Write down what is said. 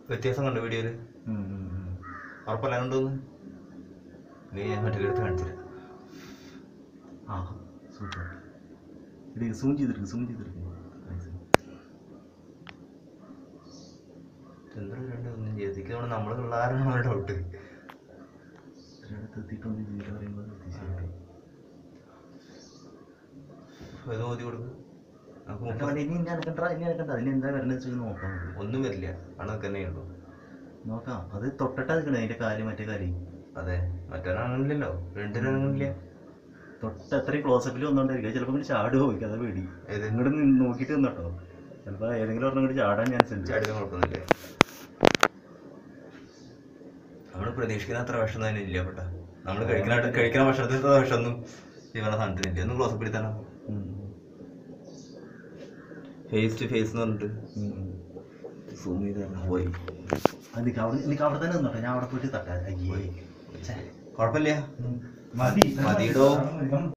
വ്യത്യാസം കണ്ടോ വീഡിയോയില് ഉം, ഉം, ഉം. ഉറപ്പല്ല കണ്ടോന്ന് നീ ഞാൻ മറ്റേ എടുത്ത് കാണിച്ചില്ല ആ സൂപ്പർ ഇത് സൂം ചെയ്തെടുക്കും സൂം ചെയ്തെടുക്കും ചന്ദ്രൻ രണ്ട് ഒന്നും ചെയ്തിക്ക് നമ്മൾ നമ്മള് പിള്ളേരാണ് ഡൗട്ട് ഒരിടത്ത് എത്തിയിട്ടൊന്നും ചെയ്തില്ല പറയുമ്പോൾ അതിശയമായി. ഇത് ഓതി കൊടുക്കും നമുക്ക് എന്നിട്ട് മുപ്പത് അവൻ ഇനി ഇനി അനക്കണ്ട ഇനി അനക്കണ്ട അതിന് എന്താ വരണമെന്ന് വെച്ചാൽ നോക്കാം നമുക്ക്. ഒന്നും വരില്ല കണക്ക് തന്നെ ഉള്ളൂ നോക്കാം അത് തൊട്ടിട്ടാ നിൽക്കണേ അതിന്റെ കാര്യം മറ്റേ കാര്യം അതെ മറ്റൊരാണില്ലല്ലോ രണ്ടിനാണില്ല തൊട്ട് അത്രയും ക്ലോസപ്പിൽ വന്നോണ്ടായിരിക്കും ചിലപ്പോൾ ഇങ്ങോട്ട് ചാട് പോയി അത് പേടി ഏത് ഇങ്ങോട്ട് നോക്കിയിട്ട് നിന്നോട്ടോ ചിലപ്പോൾ ഏതെങ്കിലും ഒരെണ്ണം കൂടി ചാടാൻ ചാൻസ് ഉണ്ട് ചാടിക്കാൻ കുഴപ്പമൊന്നുമില്ല നമ്മൾ പ്രതീക്ഷിക്കുന്ന അത്ര വിഷം തന്നെ ഇല്ല പെട്ട നമ്മൾ കഴിക്കുന്ന കഴിക്കുന്ന ഭക്ഷണത്തിൻ്റെ വിഷമൊന്നും ഇവരുടെ സാധനത്തിനില്ല ഒന്ന് ക്ലോസ് പിടിത്താനോ ഉം. ഫേസ് ടു ഫേസ് എന്ന് പറഞ്ഞിട്ട് ഉം, ഉം. സൂം ചെയ്ത് പോയി അത് നിക്ക് അവിടെ നിനക്ക് അവിടെ തന്നെ നിന്നോട്ടെ ഞാൻ അവിടെ പോയിട്ട് തട്ടാം അയ്യേ ഛെ. കുഴപ്പമില്ല മതി മതിയിടോ.